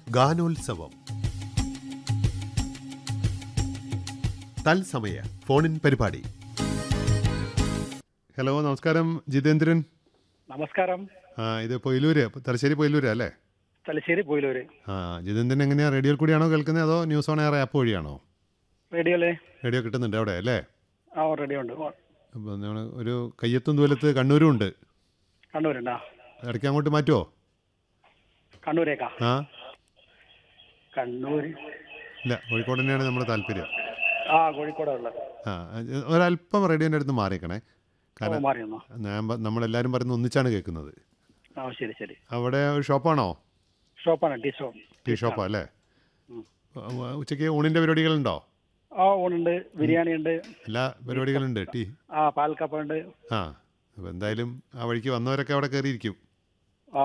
ഗാനോത്സവം തത്സമയ ഫോണിൻ പരിപാടി ഹലോ നമസ്കാരം ജിതേന്ദ്രൻ നമസ്കാരം ആ ഇത് പൊയിലൂര് തലശ്ശേരി പൊയിലൂര് അല്ലേ തലശ്ശേരി പോയിലൂര് ആ ജിതേന്ദ്രൻ എങ്ങനെയാ റേഡിയോയിൽ കൂടിയാണോ കേൾക്കുന്നത് അതോ ന്യൂസ് ഓൺ എയർ ആപ്പ് വഴിയാണോ റേഡിയോയിലെ റേഡിയോ കിട്ടുന്നുണ്ട് അവിടെ അല്ലേ ആ റേഡിയോ ഉണ്ട് അപ്പോൾ നമ്മൾ ഒരു കയ്യെത്തും ദൂരത്ത് കണ്ണൂരും ഉണ്ട് കണ്ണൂരുണ്ടാ ഇടയ്ക്ക് അങ്ങോട്ട് മാറ്റുമോ കണ്ണൂരേക്കാ ആ കണ്ണൂർ ഇല്ല കോഴിക്കോട് തന്നെയാണ് നമ്മുടെ താല്പര്യം ആ കോഴിക്കോടാ ഉള്ളത് ആ ഒരല്പം റേഡിയോൻ്റെ അടുത്ത് മാറിയേക്കണേ ഓ കാരണം മാറി വന്നോ ഞാൻ പ- നമ്മളെല്ലാവരും പറയുന്നത് ഒന്നിച്ചാണ് കേൾക്കുന്നത് ആ ശരി ശരി അവിടെ ഒരു ഷോപ്പാണോ ഷോപ്പാണ് ടീ ഷോപ്പ് ടീ ഷോപ്പാ അല്ലേ ഉം. ഉ- ഉച്ചയ്ക്ക് ഊണിൻ്റെ പരിപാടികളുണ്ടോ ആ ഊണുണ്ട് ബിരിയാണി ഉണ്ട് എല്ലാ പരിപാടികളുണ്ട് ടീ ആ പാൽക്കപ്പ ഉണ്ട് ആ അപ്പോൾ എന്തായാലും ആ വഴിക്ക് വന്നവരൊക്കെ അവിടെ കയറിയിരിക്കും ആ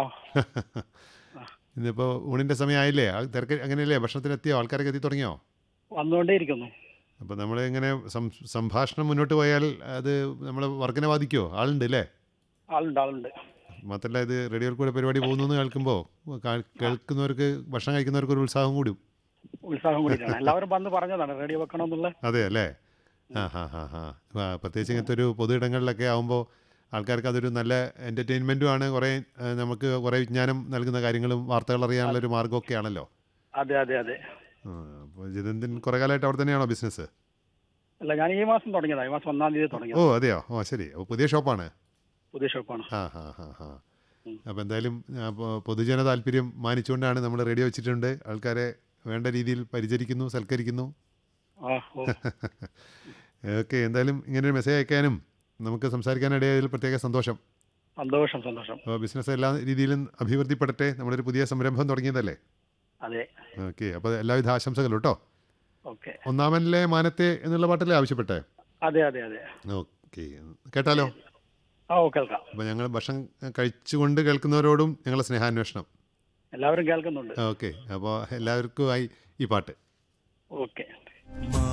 ഇന്നിപ്പോൾ ഊണിൻ്റെ സമയമായില്ലേ ആ തിരക്ക് അങ്ങനെയല്ലേ ഭക്ഷണത്തിന് എത്തിയോ ആൾക്കാരൊക്കെ എത്തി തുടങ്ങിയോ വന്നുകൊണ്ടേ ഇരിക്കുന്നു അപ്പോൾ നമ്മൾ ഇങ്ങനെ സം- സംഭാഷണം മുന്നോട്ട് പോയാൽ അത് നമ്മൾ വർക്കിനെ ബാധിക്കുമോ ആളുണ്ട് അല്ലേ ആളുണ്ട് ആളുണ്ട് മാത്രമല്ല ഇത് റേഡിയോയിൽ കൂടെ പരിപാടി പോകുന്നു എന്ന് കേൾക്കുമ്പോൾ കാ- കേൾക്കുന്നവർക്ക് ഭക്ഷണം കഴിക്കുന്നവർക്ക് ഒരു ഉത്സാഹം കൂടും ഉത്സാഹം കൂടിയിട്ടാണ് എല്ലാവരും വന്ന് പറഞ്ഞതാണ് റേഡിയോ വെക്കണം എന്നുള്ള അതെ അല്ലേ ആ ഹാ ഹാ ഹാ ആ, പ്രത്യേകിച്ച് ഇങ്ങനത്തെ ഒരു പൊതു ഇടങ്ങളിലൊക്കെ ആകുമ്പോൾ ആൾക്കാർക്ക് അതൊരു നല്ല എൻ്റർടൈൻമെൻറ്റും ആണ് കുറേ ആ, നമുക്ക് കുറേ വിജ്ഞാനം നൽകുന്ന കാര്യങ്ങളും വാർത്തകൾ അറിയാനുള്ള ഒരു മാർഗ്ഗമൊക്കെ ആണല്ലോ അതെ അതെ അതെ അപ്പോൾ ജിതേന്ദ്രൻ കുറേ കാലമായിട്ട് അവിടെ തന്നെയാണോ ബിസിനസ് അല്ല ഞാൻ ഈ മാസം തുടങ്ങിയതാണ് ഈ മാസം ഒന്നാം തീയതി ഓ തുടങ്ങിയത് അതെയോ ഓ ശരി അപ്പോൾ പുതിയ ഷോപ്പാണ് പുതിയ ഷോപ്പാണ് ആ ഹാ ഹാ ഹാ ഉം. അപ്പോൾ എന്തായാലും ആ, പൊ- പൊതുജന താല്പര്യം മാനിച്ചുകൊണ്ടാണ് നമ്മൾ റേഡിയോ വെച്ചിട്ടുണ്ട് ആൾക്കാരെ വേണ്ട രീതിയിൽ പരിചരിക്കുന്നു സൽക്കരിക്കുന്നു ആ ഓ ഓക്കെ എന്തായാലും ഇങ്ങനെ ഒരു മെസ്സേജ് അയക്കാനും നമുക്ക് സംസാരിക്കാനിടയായതിൽ പ്രത്യേക സന്തോഷം സന്തോഷം സന്തോഷം അപ്പോൾ ബിസിനസ് എല്ലാ രീതിയിലും അഭിവൃദ്ധിപ്പെടട്ടെ നമ്മളൊരു പുതിയ സംരംഭം തുടങ്ങിയതല്ലേ അതെ ഓക്കെ അപ്പോൾ എല്ലാവിധ ആശംസകളും കേട്ടോ ഓക്കെ ഒന്നാമനിലെ മാനത്തെ എന്നുള്ള പാട്ടല്ലേ ആവശ്യപ്പെട്ടെ അതെ അതെ അതെ ഓക്കെ കേട്ടാലോ ആ ഓ കേൾക്കാം അപ്പോൾ ഞങ്ങൾ ഭക്ഷണം കഴിച്ചുകൊണ്ട് കേൾക്കുന്നവരോടും ഞങ്ങളെ സ്നേഹാന്വേഷണം എല്ലാവരും കേൾക്കുന്നുണ്ട് ഓക്കെ അപ്പോൾ എല്ലാവർക്കുമായി ഈ പാട്ട് ഓക്കെ